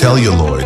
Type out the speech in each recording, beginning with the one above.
celluloid.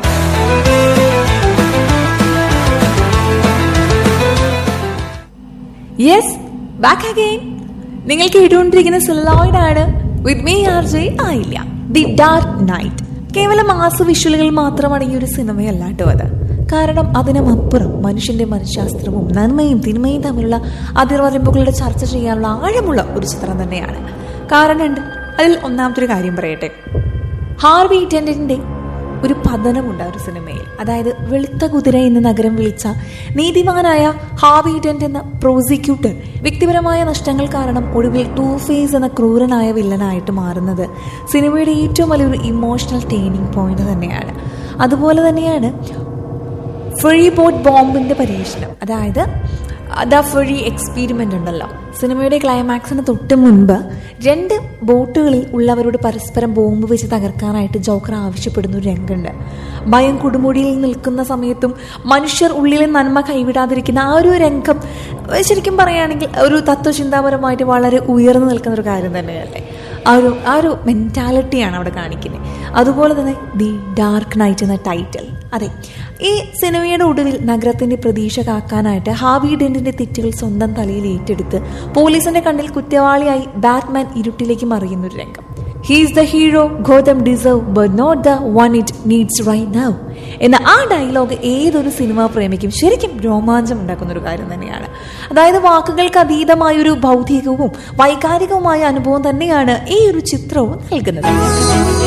Yes back again നിങ്ങൾ കേട്ടുകൊണ്ടിരിക്കുന്ന celluloid ആണ് വിത്ത് മീ ആർ ജെ ആയില്ല ദി ഡാർക്ക് നൈറ്റ് കേവലം മാസ വിഷ്വലുകൾ മാത്രം അടങ്ങിയ ഒരു സിനിമയല്ല കേട്ടോ അത് കാരണം അതിനുമപ്പുറം മനുഷ്യന്റെ മനഃശാസ്ത്രവും നന്മയും തിന്മയും തമ്മിലുള്ള അതിർവരമ്പുകളുടെ ചർച്ച ചെയ്യാനുള്ള ആഴമുള്ള ഒരു ചിത്രം തന്നെയാണ് കാരണം ഉണ്ട് അതിൽ ഒന്നാമത്തെ ഒരു കാര്യം പറയട്ടെ ഹാർവി ടെൻഡിന്റെ ഒരു പതനമുണ്ട് ആ ഒരു സിനിമയിൽ അതായത് വെളുത്ത കുതിര എന്ന നഗരം വിളിച്ച നീതിമാനായ ഹാർവി ടെന്റ് എന്ന പ്രോസിക്യൂട്ടർ വ്യക്തിപരമായ നഷ്ടങ്ങൾ കാരണം ഒടുവിൽ ടൂ ഫേസ് എന്ന ക്രൂരനായ വില്ലനായിട്ട് മാറുന്നത് സിനിമയുടെ ഏറ്റവും വലിയൊരു ഇമോഷണൽ ടേണിംഗ് പോയിന്റ് തന്നെയാണ് അതുപോലെ തന്നെയാണ് ഫ്രീ ബോട്ട് ബോംബിന്റെ പരീക്ഷണം അതായത് ദ ഫ്രീ എക്സ്പീരിമെന്റ് ഉണ്ടല്ലോ സിനിമയുടെ ക്ലൈമാക്സിന് തൊട്ട് മുൻപ് രണ്ട് ബോട്ടുകളിൽ ഉള്ളവരോട് പരസ്പരം ബോംബ് വെച്ച് തകർക്കാനായിട്ട് ജോക്കർ ആവശ്യപ്പെടുന്ന ഒരു രംഗമുണ്ട് ഭയം കൊടുമുടിയിൽ നിൽക്കുന്ന സമയത്തും മനുഷ്യർ ഉള്ളിലെ നന്മ കൈവിടാതിരിക്കുന്ന ആ ഒരു രംഗം ശരിക്കും പറയുകയാണെങ്കിൽ ഒരു തത്വചിന്താപരമായിട്ട് വളരെ ഉയർന്നു നിൽക്കുന്ന ഒരു കാര്യം തന്നെയല്ലേ ആ ഒരു ആ ഒരു മെൻറ്റാലിറ്റിയാണ് അവിടെ കാണിക്കുന്നത് അതുപോലെ തന്നെ ദി ഡാർക്ക് നൈറ്റ് എന്ന ടൈറ്റിൽ അതെ ഈ സിനിമയുടെ ഒടുവിൽ നഗരത്തിന്റെ പ്രതീക്ഷ കാക്കാനായിട്ട് ഹാവി ഡെന്റിന്റെ തെറ്റുകൾ സ്വന്തം തലയിൽ ഏറ്റെടുത്ത് പോലീസിന്റെ കണ്ണിൽ കുറ്റവാളിയായി ബാറ്റ്മാൻ ഇരുട്ടിലേക്ക് മറിയുന്ന ഒരു രംഗം he's the hero Gotham deserve but not the one it needs right now എന്ന ആ ഡയലോഗ് ഏതൊരു സിനിമാ പ്രേമിക്കും ശരിക്കും രോമാഞ്ചം ഉണ്ടാക്കുന്ന ഒരു കാര്യം തന്നെയാണ് അതായത് വാക്കുകൾക്ക് അതീതമായ ഒരു ഭൗതികവും വൈകാരികവുമായ അനുഭവം തന്നെയാണ് ഈ ഒരു ചിത്രവും നൽകുന്നത്